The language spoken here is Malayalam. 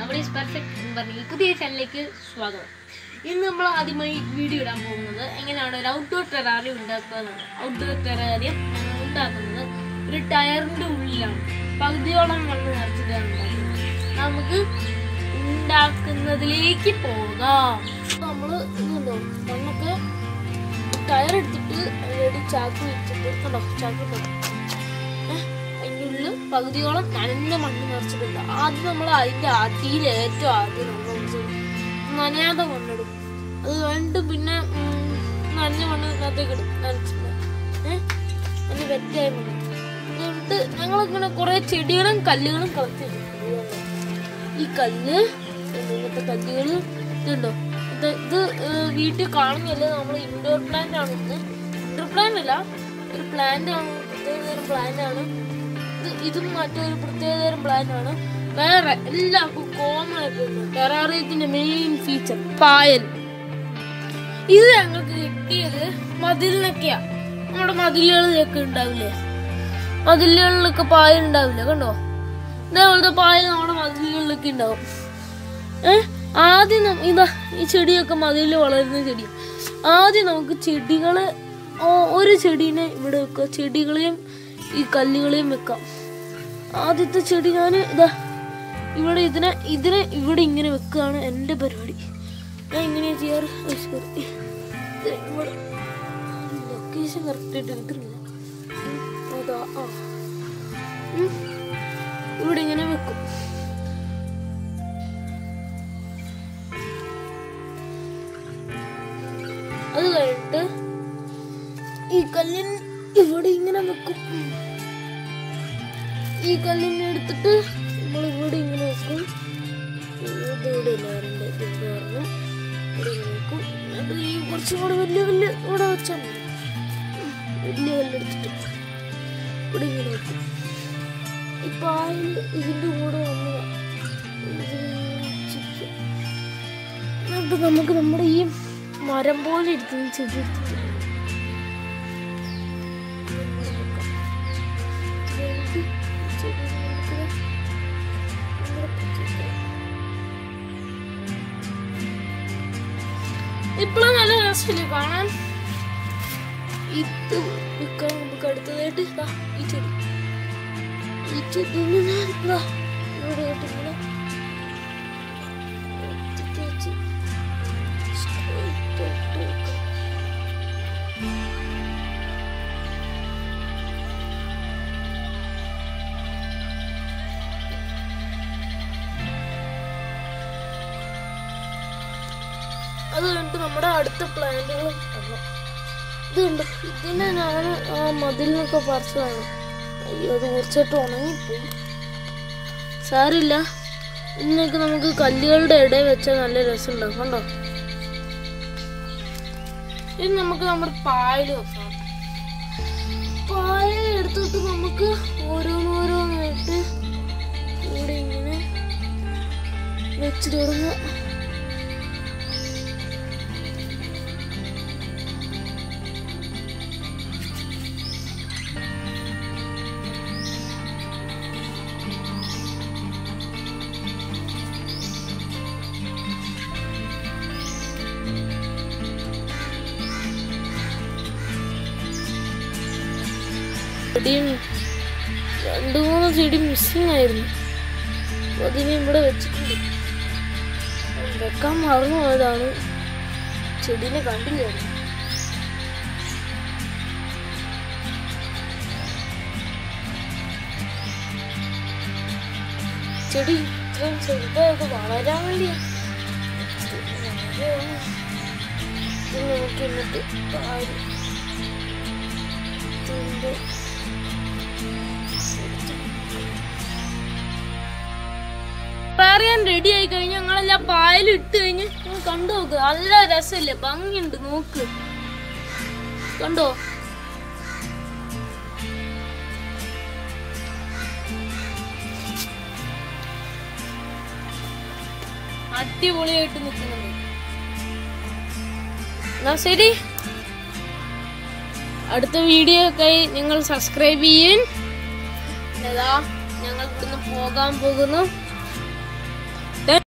നമ്മുടെ ഈ പെർഫെക്റ്റ് എന്ന് പറഞ്ഞ ഈ പുതിയ ചാനലിലേക്ക് സ്വാഗതം ഇന്ന് നമ്മൾ ആദ്യമായി വീഡിയോ ഇടാൻ പോകുന്നത് എങ്ങനെയാണ് ഒരു ഔട്ട്ഡോർ ടെറാറിയം ഉണ്ടാക്കുക എന്നാണ് ഔട്ട്ഡോർ ടെറാറിയം ഞങ്ങൾ ഉണ്ടാക്കുന്നത് ഒരു ടയറിന്റെ ഉള്ളിലാണ് പകുതിയോളം മണ്ണ് നിറച്ചിട്ടാണ് ഉണ്ടാക്കുന്നത് നമുക്ക് ഉണ്ടാക്കുന്നതിലേക്ക് പോകാം നമ്മൾ ഇതുണ്ടോ മണ്ണൊക്കെ ടയർ എടുത്തിട്ട് അതിലൊരു ചാക്ക് വെച്ചിട്ട് കണ്ടോ ചാക്ക് ഇട്ടോ അതിനുള്ളിൽ പകുതിയോളം നനഞ്ഞ മണ്ണ് നിറച്ചിട്ടുണ്ട് ആദ്യം നമ്മൾ അതിന്റെ അടിയിൽ ഏറ്റവും ആദ്യം നമ്മൾ നനയാതെ മണ്ണിടും അത് കഴിഞ്ഞിട്ട് പിന്നെ ഉം, നനഞ്ഞ മണ്ണ് ഇതിനകത്തേക്ക് ഇടും നനച്ചിട്ട് ഏഹ് അതിന് വെറ്റായ മണ്ണ് എന്നിട്ട് ഞങ്ങളിങ്ങനെ കുറെ ചെടികളും കല്ലുകളും കളക്ട് ചെയ്തിട്ടുണ്ട് ഈ കല്ല് ഇങ്ങനത്തെ കല്ലുകൾ ഇതുണ്ടോ ഇത് ഇത് ഏഹ്, വീട്ടിൽ കാണുന്നില്ല നമ്മൾ ഇൻഡോർ പ്ലാന്റ് ആണ് ഇത് ഇൻഡോർ പ്ലാന്റ് അല്ല ഒരു പ്ലാന്റ് ആണ് പ്രത്യേകതരം പ്ലാന്റ് ആണ് ഇത് ഇതും മറ്റൊരു പ്രത്യേകതരം പ്ലാന്റ് ആണ് വേറെ എല്ലാവർക്കും കോമൺ ആയിട്ടുണ്ട് ടെറാറിയത്തിന്റെ മെയിൻ ഫീച്ചർ പായൽ ഇത് ഞങ്ങൾക്ക് കിട്ടിയത് മതിലിനൊക്കെയാ നമ്മുടെ മതിലുകളിലൊക്കെ ഉണ്ടാവില്ലേ മതിലുകളിലൊക്കെ പായൽ ഉണ്ടാവില്ലേ കണ്ടോ ഇതേപോലത്തെ പായൽ നമ്മുടെ മതിലുകളിലൊക്കെ ഉണ്ടാവും ഏഹ് ആദ്യം നം- ഇതാ ഈ ചെടിയൊക്കെ മതിലിൽ വളരുന്ന ചെടി ആദ്യം നമുക്ക് ചെടികള് ഓ- ഒരു ചെടീനെ ഇവിടെ വെക്കുക ചെടികളെയും ഈ കല്ലുകളെയും വെക്കാം ആദ്യത്തെ ചെടി ഞാൻ ഇതാ ഇവിടെ ഇതിനെ ഇതിനെ ഇവിടെ ഇങ്ങനെ വെക്കുകയാണ് എൻ്റെ പരിപാടി ഞാൻ ഇങ്ങനെയാ ചെയ്യാറ് ഐശ്വര്യ. ഇത് ഇവിടെ ലൊക്കേഷൻ കറക്റ്റായിട്ട് കിട്ടുന്നില്ല ഉം, അതാ ആ ഉം. ഇവിടെ ഇങ്ങനെ വെക്കും അത് കഴിഞ്ഞിട്ട് ഈ കല്ലിൻ ഇവിടെ ഇങ്ങനെ വെക്കും ഈ കല്ലിനെ എടുത്തിട്ട് നമ്മൾ ഇവിടെ ഇങ്ങനെ വെക്കും ഇത് ഇവിടെ ഇല്ലാറുണ്ട് ഇത് കാരണം ഇവിടെ ഇങ്ങനെ വെക്കും എന്നിട്ട് ഈ കുറച്ചും കൂടെ വലിയ വലിയ ഇവിടെ വെച്ചാൽ മതി ഉം, വലിയ കല്ലെടുത്തിട്ട് ഇവിടെ ഇങ്ങനെ വെക്കും ഈ പായൽ ഇതിൻ്റെ കൂടെ വന്ന് എന്നിട്ട് നമുക്ക് നമ്മുടെ ഈ മരം പോലെ ഇരിക്കുന്ന ചെടി എടുത്തിട്ട് ഇപ്പോഴും നല്ല രസമില്ലേ കാണാൻ ഇത് വെക്കാൻ നമുക്ക് അടുത്തതായിട്ട് ഇതാ ഈ ചെടി ഈ ചെടി ഇങ്ങനെ ഇതാ ഇവിടെ ആയിട്ട് ഇങ്ങനെ ഒത്തിട്ട് വെച്ച് straight ആയിട്ട് വെക്കാം. അത് കഴിഞ്ഞിട്ട് നമ്മുടെ അടുത്ത പ്ലാന്റുകൾ ഇതുണ്ട് ഇതിനെ ഞാൻ ആ മതിലിനൊക്കെ പറിച്ചതാണ് അയ്യോ അത് കുറച്ചിട്ട് ഉണങ്ങിപ്പോയി സാരില്ല ഇതിനൊക്കെ നമുക്ക് കല്ലുകളുടെ ഇടയിൽ വെച്ചാൽ നല്ല രസമുണ്ടാവും കണ്ടോ ഇത് നമുക്ക് നമ്മുടെ പായൽ വെക്കാം പായൽ എടുത്തിട്ട് നമുക്ക് ഓരോന്നോരോന്നായിട്ട് ഇവിടെ ഇങ്ങനെ വെച്ച് തുടങ്ങാം ചെടിയും രണ്ടു മൂന്ന് ചെടി മിസ്സിങ് ആയിരുന്നു അപ്പൊ അതിനെ ഇവിടെ വെച്ചിട്ടുണ്ട് വെക്കാൻ മറന്നു പോയതാണ് ചെടീനെ കണ്ടില്ലായിരുന്നു ചെടി ഇത്രയും ചെറുതായത് വളരാൻ വേണ്ടിയാ ഇത് നമുക്ക് എന്നിട്ട് പാല് ഇതിന്റെ പറയാൻ റെഡി ആയി കഴിഞ്ഞ് ഞങ്ങളെല്ലാം പായലും ഇട്ട് കഴിഞ്ഞ് നിങ്ങൾ കണ്ടു നോക്ക് നല്ല രസമില്ലേ ഭംഗിയുണ്ട് നോക്ക് കണ്ടോ അടിപൊളിയായിട്ട് നിൽക്കുന്നുണ്ട് എന്നാ ശരി അടുത്ത വീഡിയോക്കായി നിങ്ങൾ സബ്സ്ക്രൈബ് ചെയ്യും ഇതാ ഞങ്ങൾ ഇവിടുന്ന് പോകാൻ പോകുന്നു